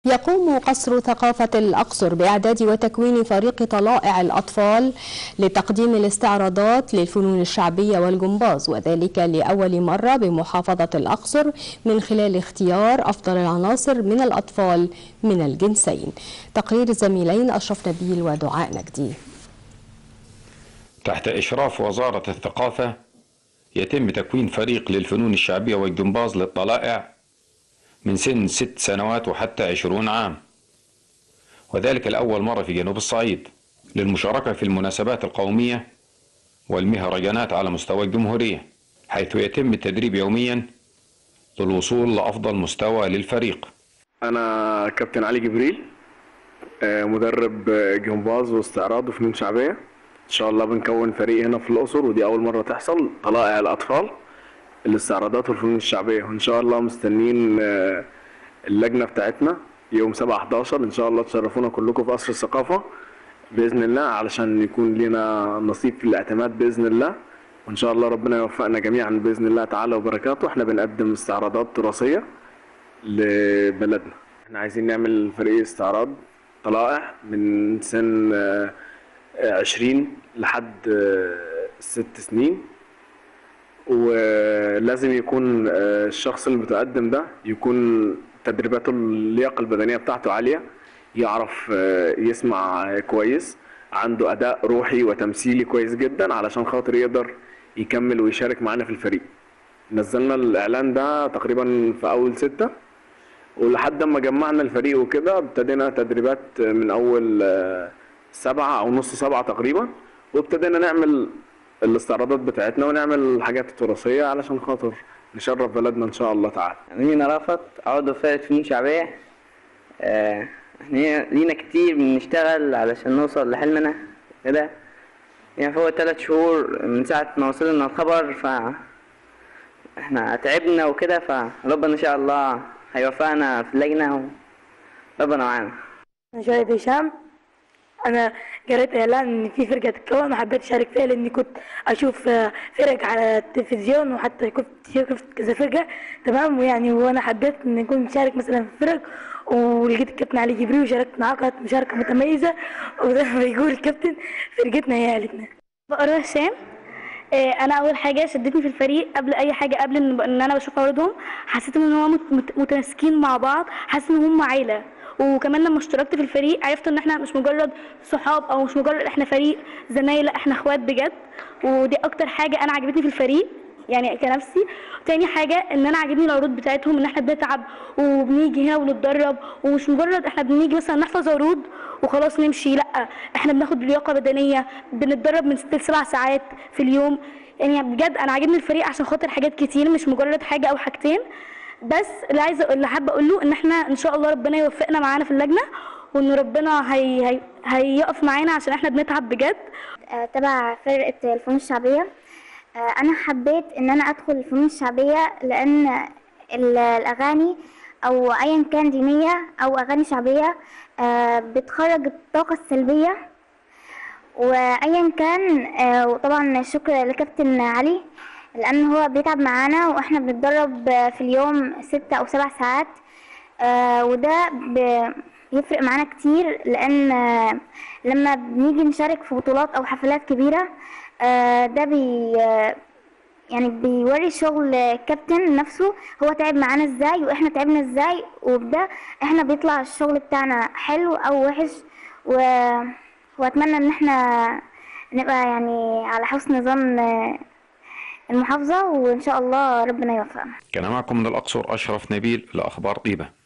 يقوم قصر ثقافة الأقصر بإعداد وتكوين فريق طلائع الأطفال لتقديم الاستعراضات للفنون الشعبية والجمباز وذلك لأول مرة بمحافظة الأقصر من خلال اختيار أفضل العناصر من الأطفال من الجنسين تقرير الزميلين أشرف نبيل ودعاء نجدي تحت إشراف وزارة الثقافة يتم تكوين فريق للفنون الشعبية والجمباز للطلائع من سن ست سنوات وحتى عشرون عام وذلك لأول مرة في جنوب الصعيد للمشاركة في المناسبات القومية والمهرجانات على مستوى الجمهورية حيث يتم التدريب يوميا للوصول لأفضل مستوى للفريق أنا كابتن علي جبريل آه، مدرب جمباز واستعراض وفنون شعبية إن شاء الله بنكون فريق هنا في الأقصر ودي أول مرة تحصل طلائع الأطفال الاستعراضات والفنون الشعبية وإن شاء الله مستنيين آه، اللجنة بتاعتنا يوم 7 11 إن شاء الله تشرفونا كلكم في قصر الثقافة بإذن الله علشان يكون لنا نصيب في الاعتماد بإذن الله وإن شاء الله ربنا يوفقنا جميعا بإذن الله تعالى وبركاته إحنا بنقدم استعراضات تراثية لبلدنا إحنا عايزين نعمل فريق استعراض طلائع من سن آه، آه، 20 لحد آه، ست سنين ولازم يكون آه، الشخص اللي بتقدم ده يكون تدريباته اللياقة البدنية بتاعته عالية يعرف آه، يسمع كويس عنده أداء روحي وتمثيلي كويس جدا علشان خاطر يقدر يكمل ويشارك معانا في الفريق نزلنا الإعلان ده تقريبا في أول ستة ولحد ما جمعنا الفريق وكده ابتدينا تدريبات من أول آه، سبعة أو نص سبعة تقريبا وابتدينا نعمل الاستعراضات بتاعتنا ونعمل الحاجات التراثية علشان خاطر نشرف بلدنا إن شاء الله تعالى مينا رافت عضو فرقة فنون شعبية آه، احنا لينا كتير بنشتغل علشان نوصل لحلمنا كده يعني فوق تلات شهور من ساعة ما وصلنا الخبر ف احنا تعبنا وكده فربنا ان شاء الله هيوفقنا في اللجنة وربنا معانا أنا شاهد هشام أنا قريت إعلان إن في فرقة تتكون وحبيت أشارك فيها لأني كنت أشوف آه، فرق على التلفزيون وحتى كنت شفت كذا فرقة تمام ويعني وأنا حبيت إني أكون مشارك مثلا في فرق ولقيت الكابتن علي جبريل وشاركت معاه كانت مشاركة متميزة وزي ما بيقول الكابتن فرقتنا هي عيلتنا بقرا هشام آه، انا اول حاجه شدتني في الفريق قبل اي حاجه قبل ان إن انا بشوف عروضهم حسيت ان هو مت- مت- متماسكين مع بعض حاسس ان هم عيله وكمان لما اشتركت في الفريق عرفت ان احنا مش مجرد صحاب او مش مجرد احنا فريق زمايل لا احنا اخوات بجد ودي اكتر حاجه انا عجبتني في الفريق يعني كنفسي تاني حاجة ان انا عاجبني العروض بتاعتهم ان احنا بنتعب وبنيجي هنا ونتدرب ومش مجرد احنا بنيجي مثلا نحفظ عروض وخلاص نمشي لا احنا بناخد لياقة بدنية بنتدرب من ست لسبع ساعات في اليوم يعني بجد انا عاجبني الفريق عشان خاطر حاجات كتير مش مجرد حاجة او حاجتين بس اللي عايزه اللي حابه اقوله ان احنا ان شاء الله ربنا يوفقنا معانا في اللجنه وان ربنا هي هي هيقف معانا عشان احنا بنتعب بجد آه، تبع فرقة الفنون الشعبية آه، أنا حبيت إن أنا أدخل الفنون الشعبية لأن ال- الأغاني أو أيا كان دينية أو أغاني شعبية آه، بتخرج الطاقة السلبية وأيا كان آه، وطبعا شكر لكابتن علي لأن هو بيتعب معانا وإحنا بنتدرب آه، في اليوم ستة أو سبع ساعات آه، وده ب- بيفرق معانا كتير لأن آه، لما بنيجي نشارك في بطولات أو حفلات كبيرة آه، ده بي آه، يعني بيوري شغل الكابتن نفسه هو تعب معانا ازاي واحنا تعبنا ازاي وبده احنا بيطلع الشغل بتاعنا حلو او وحش و... واتمنى ان احنا نبقى يعني على حسن ظن آه، المحافظة وان شاء الله ربنا يوفقنا كان معكم من الأقصر أشرف نبيل لأخبار طيبة